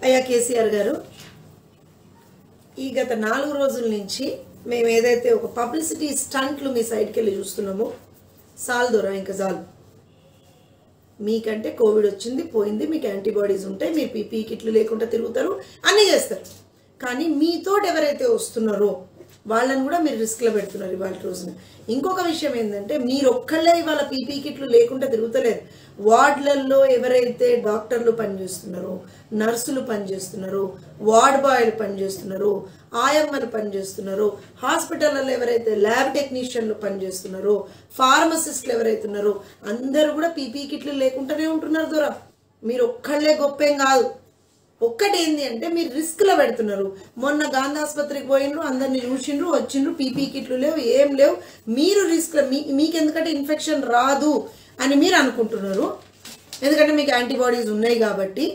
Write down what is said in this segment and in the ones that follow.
అయ్యా కేసీఆర్ గారు ఈ గత నాలుగు రోజుల నుంచి మేము ఏదైతే ఒక పబ్లిసిటీ స్టంట్లు మీ సైడ్కి వెళ్ళి చూస్తున్నామో సాల్ దొరా ఇంకా చాలు మీకంటే కోవిడ్ వచ్చింది పోయింది మీకు యాంటీబాడీస్ ఉంటాయి మీరు పీపీ కిట్లు లేకుండా తిరుగుతారు అన్నీ చేస్తారు కానీ మీతోటి ఎవరైతే వస్తున్నారో వాళ్ళని కూడా మీరు రిస్క్లో పెడుతున్నారు ఇవాళ రోజున ఇంకొక విషయం ఏంటంటే మీరు ఒక్కళ్ళే ఇవాళ పీపీ కిట్లు లేకుండా తిరుగుతలేరు వార్డులలో ఎవరైతే డాక్టర్లు పనిచేస్తున్నారో నర్సులు పనిచేస్తున్నారో వార్డ్ బాయ్లు పనిచేస్తున్నారో ఆయమ్మలు పనిచేస్తున్నారో హాస్పిటల్లో ఎవరైతే ల్యాబ్ టెక్నీషియన్లు పనిచేస్తున్నారో ఫార్మసిస్టులు ఎవరైతే ఉన్నారో అందరూ కూడా పీపీ కిట్లు లేకుండానే ఉంటున్నారు దూరం మీరు ఒక్కళ్ళే గొప్పేం కాదు ఒక్కటి ఏంది అంటే మీరు రిస్క్లో పెడుతున్నారు మొన్న గాంధీ ఆసుపత్రికి పోయినరు అందరిని చూసిండ్రు వచ్చిండ్రు పీపీ కిట్లు లేవు ఏం లేవు మీరు రిస్క్లో మీ మీకు ఎందుకంటే ఇన్ఫెక్షన్ రాదు అని మీరు అనుకుంటున్నారు ఎందుకంటే మీకు యాంటీబాడీస్ ఉన్నాయి కాబట్టి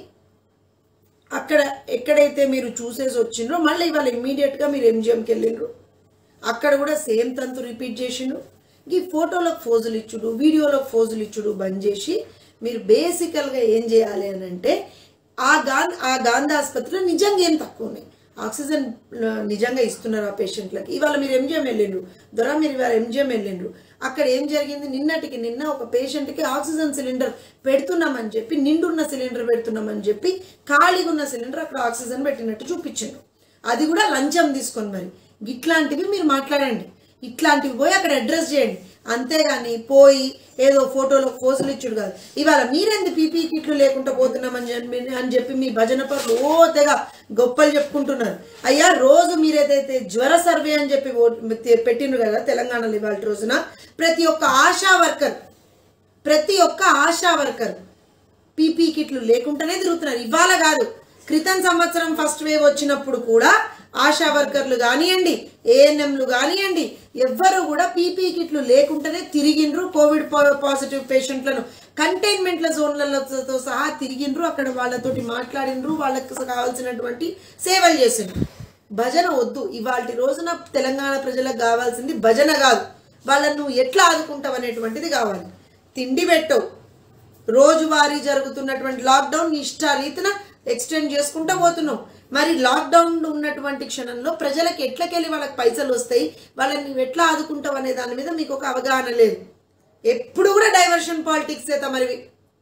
అక్కడ ఎక్కడైతే మీరు చూసేసి వచ్చిండ్రో మళ్ళీ ఇవాళ ఇమ్మీడియట్గా మీరు ఎంజిఎంకి వెళ్ళిండ్రు అక్కడ కూడా సేమ్ తంతు రిపీట్ చేసిండ్రు ఈ ఫోటోలకు ఫోజులు ఇచ్చుడు వీడియోలకు ఫోజులు ఇచ్చుడు బంద్ చేసి మీరు బేసికల్గా ఏం చేయాలి అని అంటే ఆ గాంధీ ఆ గాంధీ ఆసుపత్రిలో నిజంగా ఏం తక్కువ ఉన్నాయి ఆక్సిజన్ ఆ, నిజంగా ఇస్తున్నారు ఆ పేషెంట్లకి ఇవాళ మీరు ఎంజిఎం వెళ్ళిండ్రు దొర మీరు ఇవాళ ఎంజిఎం వెళ్ళిండ్రు అక్కడ ఏం జరిగింది నిన్నటికి నిన్న ఒక పేషెంట్కి ఆక్సిజన్ సిలిండర్ పెడుతున్నామని చెప్పి నిండున్న సిలిండర్ పెడుతున్నామని చెప్పి ఖాళీగా ఉన్న సిలిండర్ అక్కడ ఆక్సిజన్ పెట్టినట్టు చూపించారు అది కూడా లంచం తీసుకొని మరి ఇట్లాంటివి మీరు మాట్లాడండి ఇట్లాంటివి పోయి అక్కడ అడ్రస్ చేయండి అంతేగాని పోయి ఏదో ఫోటోలో పోజులు ఇచ్చుడు కాదు ఇవాళ మీరెందుకు పీపీ కిట్లు లేకుండా పోతున్నామని చెప్పి అని చెప్పి మీ భజన పరులు ఓ తెగ గొప్పలు చెప్పుకుంటున్నారు అయ్యా రోజు మీరేదైతే జ్వర సర్వే అని చెప్పి ఓ- పెట్టిండ్రు కదా తెలంగాణలో ఇవాళ రోజున ప్రతి ఒక్క ఆశా వర్కర్ ప్రతి ఒక్క ఆశా వర్కర్ పీపీ కిట్లు లేకుండానే తిరుగుతున్నారు ఇవాళ కాదు క్రితం సంవత్సరం ఫస్ట్ వేవ్ వచ్చినప్పుడు కూడా ఆశా వర్కర్లు కానివ్వండి ఏఎన్ఎంలు కానివ్వండి ఎవ్వరు కూడా పీపీ కిట్లు లేకుండానే తిరిగిండ్రు కోవిడ్ పా- పాజిటివ్ పేషెంట్లను కంటైన్మెంట్ల జోన్లతో సహా తిరిగిండ్రు అక్కడ వాళ్ళతోటి మాట్లాడిండ్రు వాళ్ళకి కావాల్సినటువంటి సేవలు చేసిండ్రు భజన వద్దు ఇవాళ రోజున తెలంగాణ ప్రజలకు కావాల్సింది భజన కాదు వాళ్ళను నువ్వు ఎట్లా ఆదుకుంటావు అనేటువంటిది కావాలి తిండి పెట్టవు రోజువారీ జరుగుతున్నటువంటి లాక్డౌన్ ఇష్టారీతిన ఎక్స్టెండ్ చేసుకుంటూ పోతున్నాం మరి లాక్డౌన్ ఉన్నటువంటి క్షణంలో ప్రజలకు ఎట్లకెళ్ళి వాళ్ళకి పైసలు వస్తాయి వాళ్ళని నువ్వు ఎట్లా ఆదుకుంటావు అనే దాని మీద మీకు ఒక అవగాహన లేదు ఎప్పుడు కూడా డైవర్షన్ పాలిటిక్స్ తమరివి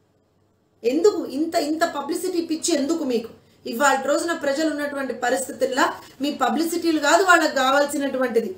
ఎందుకు ఇంత ఇంత పబ్లిసిటీ పిచ్చి ఎందుకు మీకు ఇవాళ రోజున ప్రజలు ఉన్నటువంటి పరిస్థితుల్లో మీ పబ్లిసిటీలు కాదు వాళ్ళకి కావాల్సినటువంటిది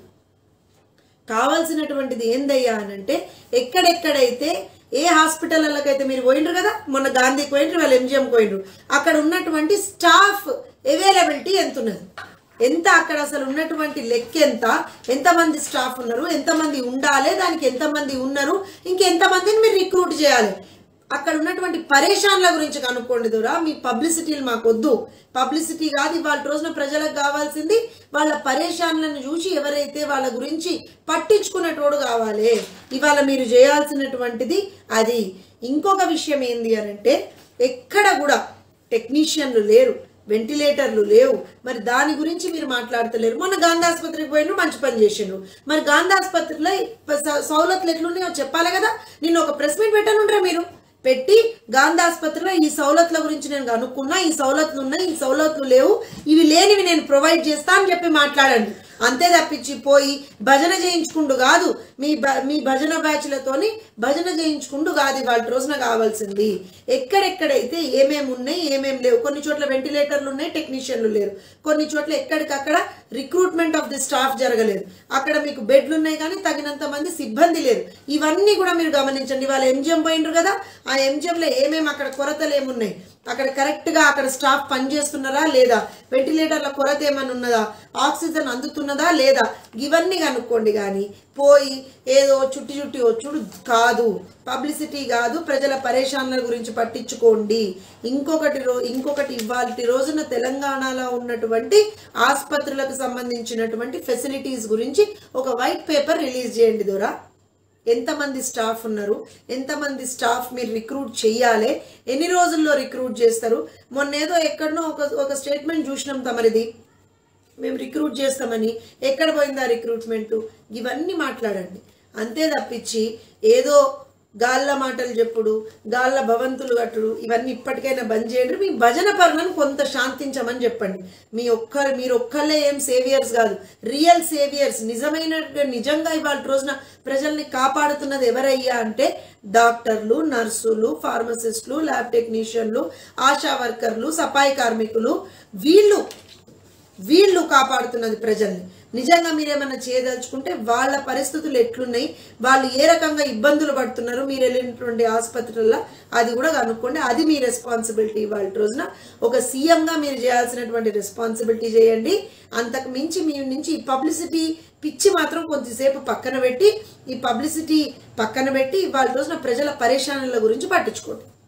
కావాల్సినటువంటిది ఏందయ్యా అని అంటే ఎక్కడెక్కడైతే ఏ హాస్పిటల్లకైతే మీరు పోయిండ్రు కదా మొన్న గాంధీకి పోయిండ్రు వాళ్ళు ఎంజిఎంకి పోయిండ్రు అక్కడ ఉన్నటువంటి స్టాఫ్ అవైలబిలిటీ ఎంత ఉన్నది ఎంత అక్కడ అసలు ఉన్నటువంటి లెక్క ఎంత ఎంతమంది స్టాఫ్ ఉన్నారు ఎంతమంది ఉండాలి దానికి ఎంతమంది ఉన్నారు ఇంకెంతమందిని మీరు రిక్రూట్ చేయాలి అక్కడ ఉన్నటువంటి పరేషాన్ల గురించి కనుక్కోండి దూరా మీ పబ్లిసిటీలు మాకు వద్దు పబ్లిసిటీ కాదు ఇవాళ రోజున ప్రజలకు కావాల్సింది వాళ్ళ పరేషాన్లను చూసి ఎవరైతే వాళ్ళ గురించి పట్టించుకునేటోడు కావాలి ఇవాళ మీరు చేయాల్సినటువంటిది అది ఇంకొక విషయం ఏంది అని అంటే ఎక్కడ కూడా టెక్నీషియన్లు లేరు వెంటిలేటర్లు లేవు మరి దాని గురించి మీరు మాట్లాడతలేరు మొన్న గాంధీ ఆసుపత్రికి పోయినరు మంచి పని చేసిండ్రు మరి గాంధీ ఆసుపత్రిలో స- సౌలతులు ఎట్లున్నాయో చెప్పాలి కదా నిన్న ఒక ప్రెస్ మీట్ పెట్టనుండ్రా మీరు పెట్టి గాంధీ ఆసుపత్రిలో ఈ సౌలతుల గురించి నేను కనుక్కున్నా ఈ సౌలతులు ఉన్నాయి ఈ సౌలతులు లేవు ఇవి లేనివి నేను ప్రొవైడ్ చేస్తా అని చెప్పి మాట్లాడండి అంతే తప్పించి పోయి భజన చేయించుకుంటూ కాదు మీ బ- మీ భజన బ్యాచ్లతోని భజన చేయించుకుంటూ కాదు ఇవాళ రోజున కావాల్సింది ఎక్కడెక్కడైతే ఏమేమి ఉన్నాయి ఏమేమి లేవు కొన్ని చోట్ల వెంటిలేటర్లు ఉన్నాయి టెక్నీషియన్లు లేరు కొన్ని చోట్ల ఎక్కడికక్కడ రిక్రూట్మెంట్ ఆఫ్ ది స్టాఫ్ జరగలేదు అక్కడ మీకు బెడ్లు ఉన్నాయి కానీ తగినంత మంది సిబ్బంది లేరు ఇవన్నీ కూడా మీరు గమనించండి ఇవాళ ఎంజిఎం పోయిండ్రు కదా ఆ ఎంజిఎంలో ఏమేమి అక్కడ కొరతలు ఏమున్నాయి అక్కడ కరెక్ట్గా అక్కడ స్టాఫ్ పనిచేస్తున్నారా లేదా వెంటిలేటర్ల కొరత ఏమైనా ఉన్నదా ఆక్సిజన్ అందుతున్నదా లేదా ఇవన్నీ కనుక్కోండి కానీ పోయి ఏదో చుట్టి చుట్టి వచ్చుడు కాదు పబ్లిసిటీ కాదు ప్రజల పరేషాన్ల గురించి పట్టించుకోండి ఇంకొకటి రో ఇంకొకటి ఇవాళ రోజున తెలంగాణలో ఉన్నటువంటి ఆసుపత్రులకు సంబంధించినటువంటి ఫెసిలిటీస్ గురించి ఒక వైట్ పేపర్ రిలీజ్ చేయండి దొరా ఎంతమంది స్టాఫ్ ఉన్నారు ఎంతమంది స్టాఫ్ మీరు రిక్రూట్ చెయ్యాలి ఎన్ని రోజుల్లో రిక్రూట్ చేస్తారు మొన్న ఏదో ఎక్కడనో ఒక ఒక స్టేట్మెంట్ చూసినాం తమరిది మేము రిక్రూట్ చేస్తామని ఎక్కడ పోయిందా రిక్రూట్మెంట్ ఇవన్నీ మాట్లాడండి అంతే తప్పించి ఏదో గాళ్ళ మాటలు చెప్పుడు గాళ్ళ భవంతులు కట్టుడు ఇవన్నీ ఇప్పటికైనా బంద్ చేయండి మీ భజన పరులను కొంత శాంతించమని చెప్పండి మీ ఒక్కరు మీరు ఒక్కళ్ళే ఏం సేవియర్స్ కాదు రియల్ సేవియర్స్ నిజమైన నిజంగా ఇవాళ రోజున ప్రజల్ని కాపాడుతున్నది ఎవరయ్యా అంటే డాక్టర్లు నర్సులు ఫార్మసిస్టులు ల్యాబ్ టెక్నీషియన్లు ఆశా వర్కర్లు సఫాయి కార్మికులు వీళ్ళు వీళ్ళు కాపాడుతున్నది ప్రజల్ని నిజంగా మీరేమన్నా చేయదలుచుకుంటే వాళ్ళ పరిస్థితులు ఎట్లున్నాయి వాళ్ళు ఏ రకంగా ఇబ్బందులు పడుతున్నారు మీరు వెళ్ళినటువంటి ఆసుపత్రుల్లో అది కూడా కనుక్కోండి అది మీ రెస్పాన్సిబిలిటీ వాళ్ళ రోజున ఒక సీఎంగా మీరు చేయాల్సినటువంటి రెస్పాన్సిబిలిటీ చేయండి అంతకు మించి మీ నుంచి ఈ పబ్లిసిటీ పిచ్చి మాత్రం కొద్దిసేపు పక్కన పెట్టి ఈ పబ్లిసిటీ పక్కన పెట్టి వాళ్ళ రోజున ప్రజల పరేషానుల గురించి పట్టించుకోండి